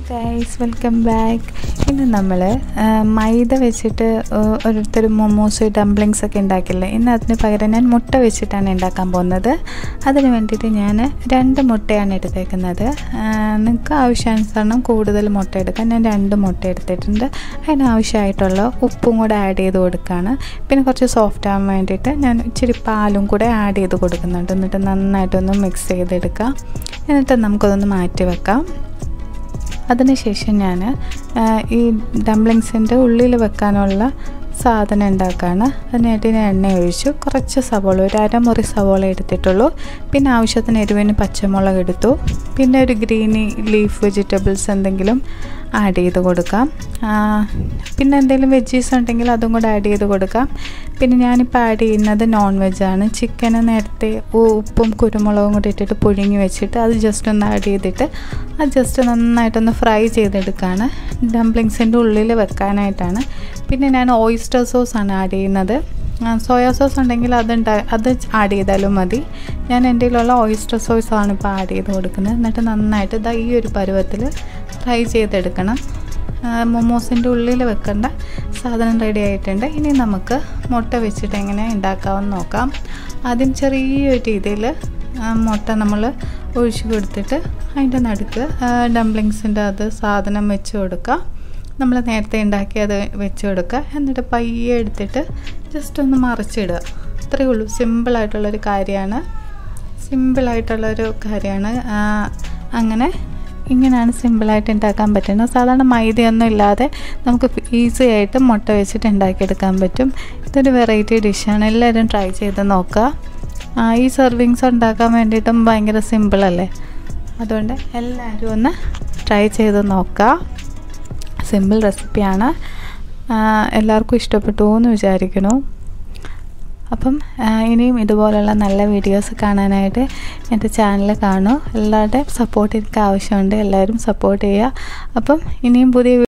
guys welcome back ഇന്ന് നമ്മൾ മൈദ വെച്ചിട്ട് ഓരോരുത്തർ മൊമോസ് ഡംപ്ലിങ്സ് ഒക്കെ ഉണ്ടാക്കില്ലേ ഇന്ന് അതിന് പകരം ഞാൻ മുട്ട വെച്ചിട്ടാണ് ഉണ്ടാക്കാൻ പോകുന്നത് അതിന് വേണ്ടിയിട്ട് ഞാൻ രണ്ട് മുട്ടയാണ് എടുത്തേക്കുന്നത് നിങ്ങൾക്ക് ആവശ്യാനുസരണം കൂടുതൽ മുട്ട എടുക്കാൻ ഞാൻ രണ്ട് മുട്ട എടുത്തിട്ടുണ്ട് അതിന് ആവശ്യമായിട്ടുള്ള ഉപ്പും കൂടെ ആഡ് ചെയ്ത് കൊടുക്കുകയാണ് പിന്നെ കുറച്ച് സോഫ്റ്റ് ആകാൻ വേണ്ടിയിട്ട് ഞാൻ ഇച്ചിരി പാലും കൂടെ ആഡ് ചെയ്ത് കൊടുക്കുന്നുണ്ട് എന്നിട്ട് നന്നായിട്ടൊന്ന് മിക്സ് ചെയ്തെടുക്കാം എന്നിട്ട് നമുക്കതൊന്ന് മാറ്റി വെക്കാം അതിനുശേഷം ഞാൻ ഈ ഡംപ്ലിങ്സിൻ്റെ ഉള്ളിൽ വെക്കാനുള്ള സാധനം ഉണ്ടാക്കുകയാണ് അതിനായിട്ട് ഞാൻ എണ്ണ ഒഴിച്ചു കുറച്ച് സവോള ഒരു അരമുറി സവോള എടുത്തിട്ടുള്ളൂ പിന്നെ ആവശ്യത്തിന് എരിവിന് പച്ചമുളക് എടുത്തു പിന്നെ ഒരു ഗ്രീനി ലീഫ് വെജിറ്റബിൾസ് എന്തെങ്കിലും ആഡ് ചെയ്ത് കൊടുക്കാം പിന്നെ എന്തെങ്കിലും വെജീസ് ഉണ്ടെങ്കിൽ അതും കൂടെ ആഡ് ചെയ്ത് കൊടുക്കാം പിന്നെ ഞാനിപ്പോൾ ആഡ് ചെയ്യുന്നത് നോൺ വെജാണ് ചിക്കന് നേരത്തെ ഉപ്പും കുരുമുളകും കൂടി ഇട്ടിട്ട് പുഴുങ്ങി വെച്ചിട്ട് അത് ജസ്റ്റ് ഒന്ന് ആഡ് ചെയ്തിട്ട് അത് ജസ്റ്റ് നന്നായിട്ടൊന്ന് ഫ്രൈ ചെയ്തെടുക്കുകയാണ് ഡംപ്ലിങ്സിൻ്റെ ഉള്ളിൽ വെക്കാനായിട്ടാണ് പിന്നെ ഞാൻ ഓയിസ്റ്റർ സോസാണ് ആഡ് ചെയ്യുന്നത് സോയാ സോസ് ഉണ്ടെങ്കിൽ അതുണ്ടാ അത് ആഡ് ചെയ്താലും മതി ഞാൻ എൻ്റെ കയ്യിലുള്ള ഓയിസ്റ്റർ സോസാണ് ഇപ്പോൾ ആഡ് ചെയ്ത് കൊടുക്കുന്നത് എന്നിട്ട് നന്നായിട്ട് ഇതാ ഈ ഒരു പരുവത്തിൽ ഫ്രൈ ചെയ്തെടുക്കണം മൊമോസിൻ്റെ ഉള്ളിൽ വെക്കേണ്ട സാധനം റെഡി ആയിട്ടുണ്ട് ഇനി നമുക്ക് മുട്ട വെച്ചിട്ട് എങ്ങനെ ഉണ്ടാക്കാമെന്ന് നോക്കാം ആദ്യം ചെറിയൊരു രീതിയിൽ മുട്ട നമ്മൾ ഒഴിച്ച് കൊടുത്തിട്ട് അതിൻ്റെ നടുക്ക് ഡംപ്ലിങ്സിൻ്റെ അത് സാധനം വെച്ച് കൊടുക്കുക നമ്മൾ നേരത്തെ ഉണ്ടാക്കി അത് വെച്ച് കൊടുക്കുക എന്നിട്ട് പയ്യെ എടുത്തിട്ട് ജസ്റ്റ് ഒന്ന് മറിച്ചിടുക അത്രയേ ഉള്ളൂ സിമ്പിളായിട്ടുള്ളൊരു കാര്യമാണ് സിമ്പിളായിട്ടുള്ളൊരു കാര്യമാണ് അങ്ങനെ ഇങ്ങനെയാണ് സിമ്പിളായിട്ട് ഉണ്ടാക്കാൻ പറ്റുന്നത് സാധാരണ മൈദയൊന്നും ഇല്ലാതെ നമുക്ക് ഈസി ആയിട്ട് മുട്ട വെച്ചിട്ട് ഉണ്ടാക്കിയെടുക്കാൻ പറ്റും ഇതൊരു വെറൈറ്റി ഡിഷാണ് എല്ലാവരും ട്രൈ ചെയ്ത് നോക്കുക ഈ സെർവിങ്സ് ഉണ്ടാക്കാൻ വേണ്ടിയിട്ടും ഭയങ്കര സിമ്പിളല്ലേ അതുകൊണ്ട് എല്ലാവരും ഒന്ന് ട്രൈ ചെയ്ത് നോക്കുക സിമ്പിൾ റെസിപ്പിയാണ് എല്ലാവർക്കും ഇഷ്ടപ്പെട്ടു എന്ന് വിചാരിക്കുന്നു അപ്പം ഇനിയും ഇതുപോലുള്ള നല്ല വീഡിയോസ് കാണാനായിട്ട് എൻ്റെ ചാനൽ കാണൂ എല്ലാവരുടെയും സപ്പോർട്ട് എനിക്ക് ആവശ്യമുണ്ട് എല്ലാവരും സപ്പോർട്ട് ചെയ്യുക അപ്പം ഇനിയും പുതിയ